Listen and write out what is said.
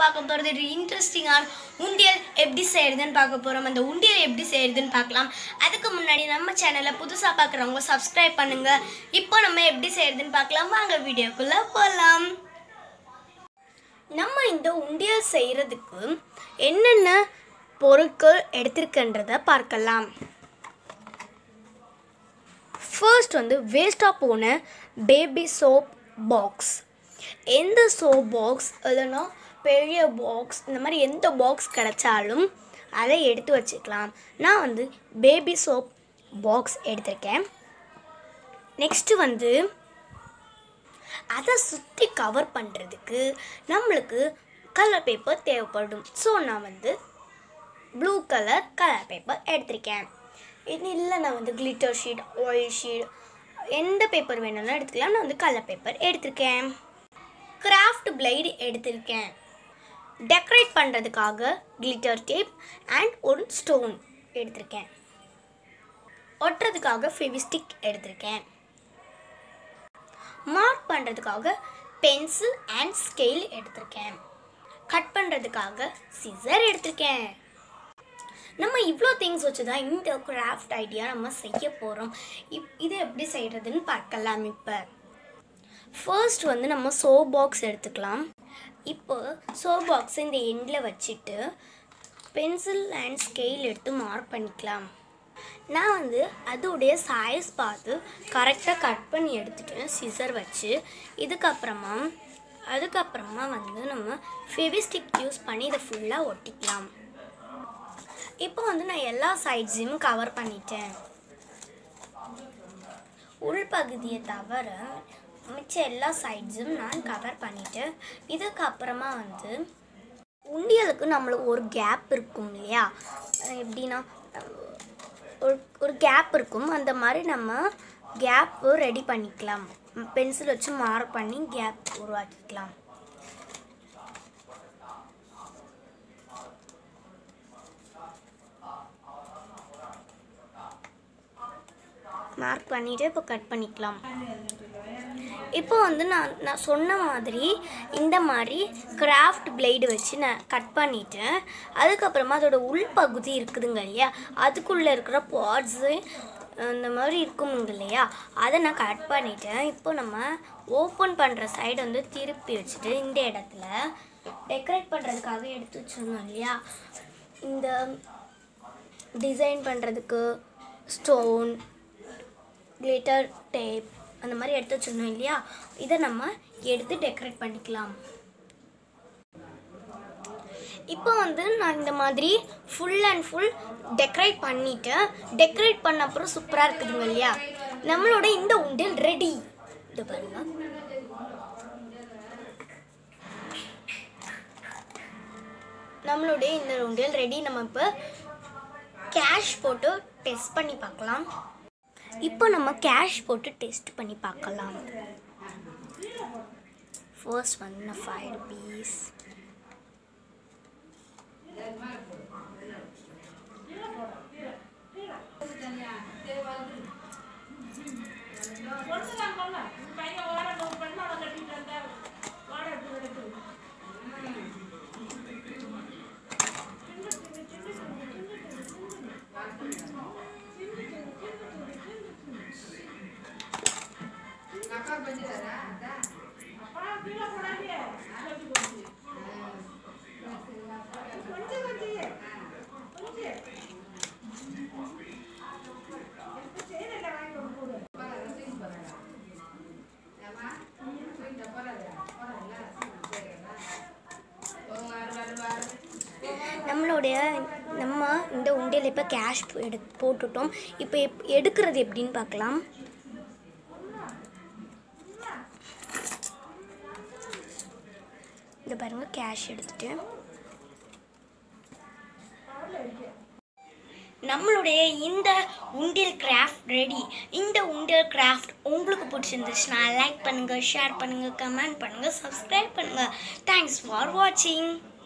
பார்க்க போகிறது ஒரு இன்ட்ரெஸ்டிங்கான உண்டியல் எப்படி செய்யறதுன்னு பார்க்க போகிறோம் அந்த உண்டியல் எப்படி செய்யறதுன்னு பார்க்கலாம் அதுக்கு முன்னாடி நம்ம சேனலை புதுசாக பார்க்குறவங்க சப்ஸ்கிரைப் பண்ணுங்க இப்போ நம்ம எப்படி செய்யறதுன்னு பார்க்கலாம் வாங்க வீடியோக்குள்ளே போகலாம் நம்ம இந்த உண்டியல் செய்கிறதுக்கு என்னென்ன பொருட்கள் எடுத்திருக்கின்றதை பார்க்கலாம் ஃபர்ஸ்ட் வந்து வேஸ்ட்டாக போன பேபி சோப் பாக்ஸ் எந்த சோப் பாக்ஸ் இல்லைன்னா பெரிய பாக்ஸ் இந்த மாதிரி எந்த பாக்ஸ் கிடைச்சாலும் அதை எடுத்து வச்சுக்கலாம் நான் வந்து பேபி சோப் பாக்ஸ் எடுத்திருக்கேன் நெக்ஸ்ட்டு வந்து அதை சுற்றி கவர் பண்ணுறதுக்கு நம்மளுக்கு கலர் பேப்பர் தேவைப்படும் ஸோ நான் வந்து ப்ளூ கலர் கலர் பேப்பர் எடுத்திருக்கேன் இது இல்லை நான் வந்து கிளிட்டர் ஷீட் ஆயில் ஷீட் எந்த பேப்பர் வேணும்னாலும் எடுத்துக்கலாம் நான் வந்து கலர் பேப்பர் எடுத்திருக்கேன் கிராஃப்ட் பிளைடு எடுத்திருக்கேன் டெக்கரேட் பண்ணுறதுக்காக கிளிட்டர் டேப் அண்ட் ஒரு ஸ்டோன் எடுத்திருக்கேன் ஒட்டுறதுக்காக ஃபெவிஸ்டிக் எடுத்திருக்கேன் மார்க் பண்ணுறதுக்காக பென்சில் அண்ட் ஸ்கேல் எடுத்திருக்கேன் கட் பண்ணுறதுக்காக சிசர் எடுத்திருக்கேன் நம்ம இவ்வளோ திங்ஸ் வச்சு தான் இந்த கிராஃப்ட் ஐடியா நம்ம செய்ய போகிறோம் இப் இது எப்படி செய்கிறதுன்னு பார்க்கலாம் இப்போ ஃபர்ஸ்ட் வந்து நம்ம சோ பாக்ஸ் எடுத்துக்கலாம் இப்போ சோ பாக்ஸ் இந்த எண்டில் வச்சுட்டு பென்சில் அண்ட் ஸ்கேல் எடுத்து மார்க் பண்ணிக்கலாம் நான் வந்து அதோடைய சைஸ் பார்த்து கரெக்டாக கட் பண்ணி எடுத்துட்டேன் சிசர் வச்சு இதுக்கப்புறமா அதுக்கப்புறமா வந்து நம்ம ஃபெவிஸ்டிக் யூஸ் பண்ணி இதை ஃபுல்லாக ஒட்டிக்கலாம் இப்போ வந்து நான் எல்லா சைட்ஸையும் கவர் பண்ணிட்டேன் உள்பகுதியை தவிர மிச்ச எல்லா சைட்ஸும் நான் கவர் பண்ணிட்டேன் இதுக்கப்புறமா வந்து உண்டியலுக்கு நம்மளுக்கு ஒரு கேப் இருக்கும் இல்லையா அஹ் எப்படின்னா ஒரு ஒரு கேப் இருக்கும் அந்த மாதிரி நம்ம கேப்பு ரெடி பண்ணிக்கலாம் பென்சில் வச்சு மார்க் பண்ணி கேப் உருவாக்கிக்கலாம் மார்க் பண்ணிவிட்டு இப்போ கட் பண்ணிக்கலாம் இப்போ வந்து நான் நான் சொன்ன மாதிரி இந்த மாதிரி கிராஃப்ட் பிளேடு வச்சு நான் கட் பண்ணிட்டேன் அதுக்கப்புறமா அதோட உள்பகுதி இருக்குதுங்க இல்லையா அதுக்குள்ளே இருக்கிற பார்ட்ஸு இந்த மாதிரி இருக்குமுங்க இல்லையா அதை நான் கட் பண்ணிட்டேன் இப்போ நம்ம ஓப்பன் பண்ணுற சைடு வந்து திருப்பி வச்சுட்டு இந்த இடத்துல டெக்கரேட் பண்ணுறதுக்காக எடுத்து வச்சுருந்தோம் இல்லையா இந்த டிசைன் பண்ணுறதுக்கு ஸ்டோன் கிளிட்டர் டேப் அந்த மாதிரி எடுத்து வச்சிருந்தோம் இல்லையா இதை நம்ம எடுத்து டெக்கரேட் பண்ணிக்கலாம் இப்போ வந்து நான் இந்த மாதிரி ஃபுல் அண்ட் ஃபுல் டெக்கரேட் பண்ணிட்டேன் டெக்கரேட் பண்ண அப்புறம் சூப்பராக இருக்குதுங்க இல்லையா நம்மளோட இந்த உண்டியல் ரெடி இது பாருங்க நம்மளுடைய இந்த உண்டியல் ரெடி நம்ம இப்போ கேஷ் போட்டு டெஸ்ட் பண்ணி பார்க்கலாம் இப்போ நம்ம கேஷ் போட்டு டெஸ்ட் பண்ணி பார்க்கலாம் ஃபர்ஸ்ட் வந்து ஃபைவ் ருபீஸ் நம்மளுடைய நம்ம இந்த உண்டியல் இப்போ கேஷ் எடு போட்டுட்டோம் இப்போ எப் எடுக்கிறது எப்படின்னு பார்க்கலாம் இந்த பாருங்க கேஷ் எடுத்துட்டு நம்மளுடைய இந்த உண்டியல் கிராஃப்ட் ரெடி இந்த உண்டியல் கிராஃப்ட் உங்களுக்கு பிடிச்சிருந்துச்சுன்னா லைக் பண்ணுங்கள் ஷேர் பண்ணுங்கள் கமெண்ட் பண்ணுங்கள் சப்ஸ்கிரைப் பண்ணுங்கள் தேங்க்ஸ் ஃபார் வாட்சிங்